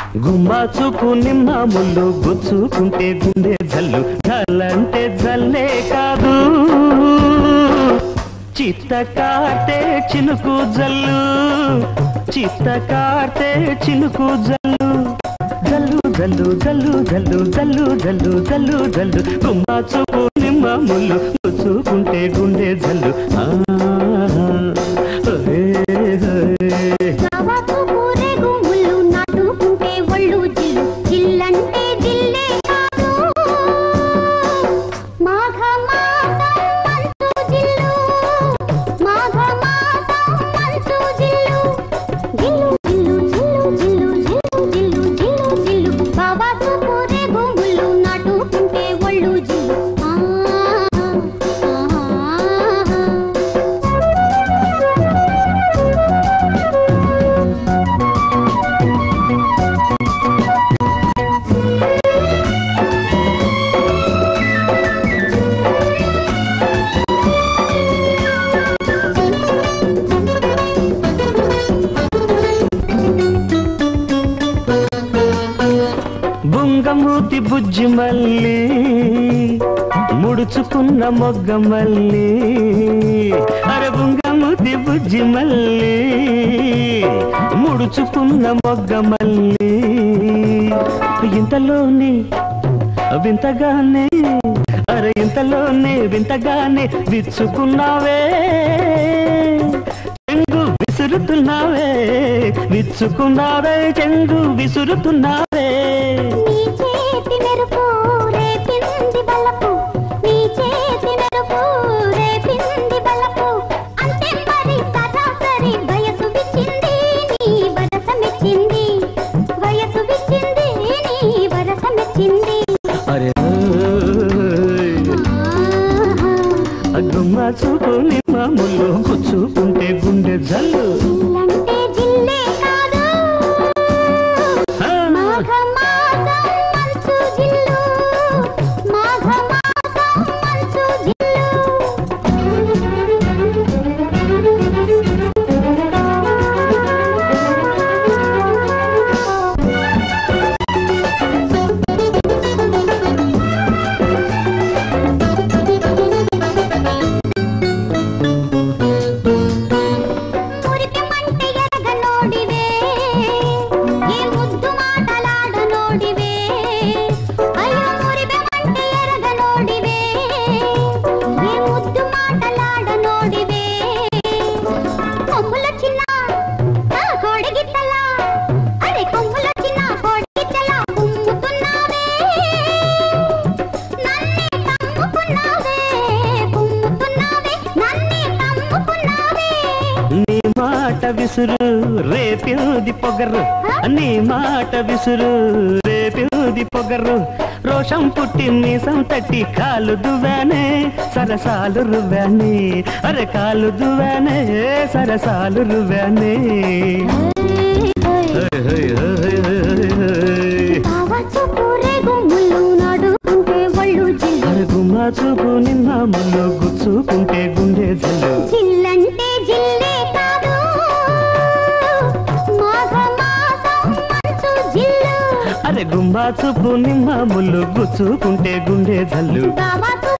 గుమ్మా చూపు నిమ్మ ముళ్ళు గుచ్చుకుంటే గుండె జల్లు జల్లంటే జల్లే కాదు చిత్త కాటే చినుకు జల్లు చిత్త కాటే చినుకు జల్లు జల్లు జల్లు జల్లు జల్లు జల్లు జల్లు జల్లు జల్లు గుమ్మా చూపు నిమ్మ ముళ్ళు గుచ్చుకుంటే గుండె జల్లు ఆ, హే, హే. కావాకు కూరేగు ముళ్ళు నాటుకుంటే ఒళ్ళు జిల్లు జిల్లంటే జిల్లే కాదు మాఘ మాసం మంచు జిల్లు మాఘ మాసం మంచు జిల్లు జిల్లు జిల్లు జిల్లు జిల్లు జిల్లు జిల్లు జిల్లు కావాకు కూరేగు ముళ్ళు నాటుకుంటే ఒళ్ళు జిల్లు ఆ, ఆ, ఆ. బుంగమూతి బుజ్జి మల్లి ముడుచుకున్న మొగ్గ మల్లి అరే బుంగమూతి బుజ్జి మల్లి ముడుచుకున్న మొగ్గ మల్లి ఇంతలోనే వింతగానే అరే ఇంతలోనే వింతగానే విచ్చుకున్నావే చెంగు విసురుతున్నావే విచ్చుకున్నావే చెంగు విసురుతున్నావే నీ చేతి మెరుపు రేపింది బలపు నీ చేతి మెరుపు రేపింది బలపు అంతే మరి సరాసరి వయసు విచ్చింది నీ వరస మెచ్చింది వయసు విచ్చింది నీ వరస మెచ్చింది అరే ఆహా. గుమ్మ చూపు నిమ్మ ముళ్ళు కూర్చుకుంటే గుండె జల్లు జిల్లంటే జిల్లే కాదు ఆ, మాఘ మాసం మంచు జిల్లు మాఘ మాసం మంచు మురిపెమంటే ఎరగ నోడివే ఏ ముద్దు మాటలాడ నోడివే అయ్యో మురిపెమంటే ఎరగ నోడివే ఏ ముద్దు మాటలాడ నోడివే కొమ్ముల చిన్న ఆ కోడగిత్తల అరే కొమ్ముల చిన్న కోడగిత్తల కుమ్ముతున్నావే నన్నే కమ్ముకున్నావే కుమ్ముతున్నావే నన్నే కమ్ముకున్నావే నీ మాట విసురు రేపింది పొగరు నీ మాట విసురు రేపింది పొగరు రోషం పుట్టి మీసం తట్టి కాలు దువ్వానే సరసాలు రువ్వానే అరే కాలు దువ్వానే సరసాలు రువ్వానే హై, హై, హై, హై, హై. కావచ్చు పూరేగు ముళ్ళు నాడుకుంటే ఒళ్ళు జిల్లు అరే గుమ్మా చూపు నిన్న ముళ్ళు గుచ్చుకుంటే గుండె జల్లు జిల్లంటే జిల్లే కాదు మాఘ మాసం మంచు జిల్లు అరే గుమ్మా చూపు నిమ్మ ముళ్ళు గుచ్చుకుంటే గుండె జల్లు కావచ్చు